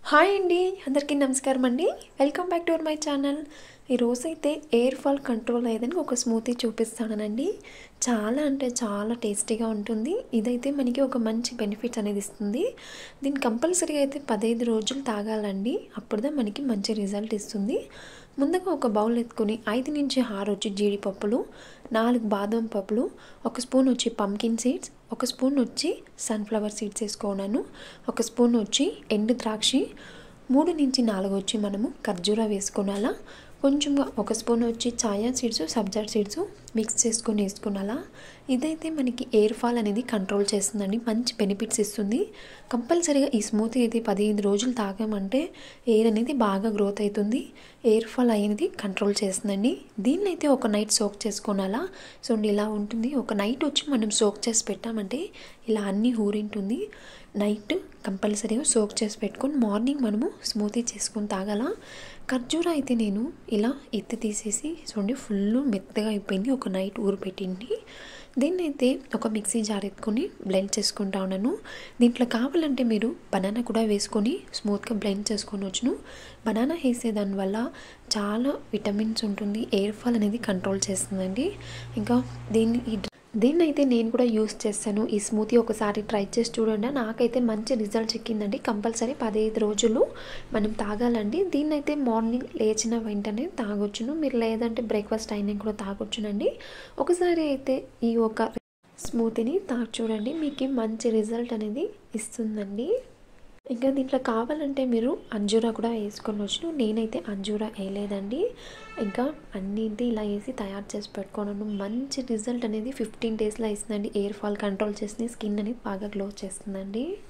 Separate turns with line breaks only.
hi అండి అందరికీ నమస్కారం అండి welcome back to my channel ఈరోజు అయితే ఎయిర్ ఫాల్ కంట్రోల్ అయ్యేదని ఒక స్మూతీ చూపిస్తానండి చాలా అంటే చాలా టేస్టీగా ఉంటుంది ఇదైతే మనకి ఒక మంచి బెనిఫిట్స్ అనేది ఇస్తుంది దీన్ని కంపల్సరీగా అయితే పదహైదు రోజులు తాగాలండి అప్పుడుదే మనకి మంచి రిజల్ట్ ఇస్తుంది ముందుగా ఒక బౌల్ ఎత్తుకొని ఐదు నుంచి ఆరు వచ్చి జీడిపప్పులు నాలుగు బాదం పప్పులు ఒక స్పూన్ వచ్చి పంకిన్ సీడ్స్ ఒక స్పూన్ వచ్చి సన్ఫ్లవర్ సీడ్స్ వేసుకున్నాను ఒక స్పూన్ వచ్చి ఎండు ద్రాక్షి మూడు నుంచి నాలుగు వచ్చి మనము ఖర్జూరా వేసుకోనాలా కొంచెంగా ఒక స్పూన్ వచ్చి చాయా సీడ్స్ సబ్జా సీడ్స్ మిక్స్ చేసుకొని వేసుకున్నాలా ఇదైతే మనకి ఎయిర్ ఫాల్ అనేది కంట్రోల్ చేస్తుందండి మంచి బెనిఫిట్స్ ఇస్తుంది కంపల్సరీగా ఈ స్మూతీ అయితే పదిహేను రోజులు తాగామంటే ఎయిర్ అనేది బాగా గ్రోత్ అవుతుంది ఎయిర్ ఫాల్ అనేది కంట్రోల్ చేస్తుందండి దీన్ని అయితే ఒక నైట్ సోక్ చేసుకోనాలా సో ఇలా ఉంటుంది ఒక నైట్ వచ్చి మనం సోక్ చేసి పెట్టామంటే ఇలా అన్నీ ఊరింటుంది నైట్ కంపల్సరీగా సోక్ చేసి పెట్టుకొని మార్నింగ్ మనము స్మూతీ చేసుకొని తాగాల ఖర్జూరా అయితే నేను ఇలా ఎత్తి తీసేసి చూడండి ఫుల్ మెత్తగా అయిపోయింది ఒక నైట్ ఊరు పెట్టింది దీన్ని అయితే ఒక మిక్సీ జార్ ఎత్తుకొని బ్లెండ్ చేసుకుంటా ఉన్నాను దీంట్లో కావాలంటే మీరు బనానా కూడా వేసుకొని స్మూత్గా బ్లెండ్ చేసుకొని వచ్చును బనానా వేసే దానివల్ల చాలా విటమిన్స్ ఉంటుంది ఎయిర్ ఫాల్ అనేది కంట్రోల్ చేస్తుందండి ఇంకా దీన్ని ఈ దీన్ని అయితే నేను కూడా యూస్ చేస్తాను ఈ స్మూతీ ఒకసారి ట్రై చేసి చూడండి నాకైతే మంచి రిజల్ట్ చిక్కిందండి కంపల్సరీ పదహైదు రోజులు మనం తాగాలండి దీన్ని అయితే మార్నింగ్ లేచిన వెంటనే తాగొచ్చును మీరు లేదంటే బ్రేక్ఫాస్ట్ అయినా కూడా తాగొచ్చునండి ఒకసారి అయితే ఈ ఒక స్మూతీని తాగి చూడండి మీకు మంచి రిజల్ట్ అనేది ఇస్తుందండి ఇంకా దీంట్లో కావాలంటే మీరు అంజూరా కూడా వేసుకొని వచ్చును నేనైతే అంజూరా వేయలేదండి ఇంకా అన్నింటి ఇలా వేసి తయారు చేసి పెట్టుకోను మంచి రిజల్ట్ అనేది ఫిఫ్టీన్ డేస్లో ఇస్తుందండి ఎయిర్ ఫాల్ కంట్రోల్ చేసి స్కిన్ అనేది బాగా గ్లో చేస్తుందండి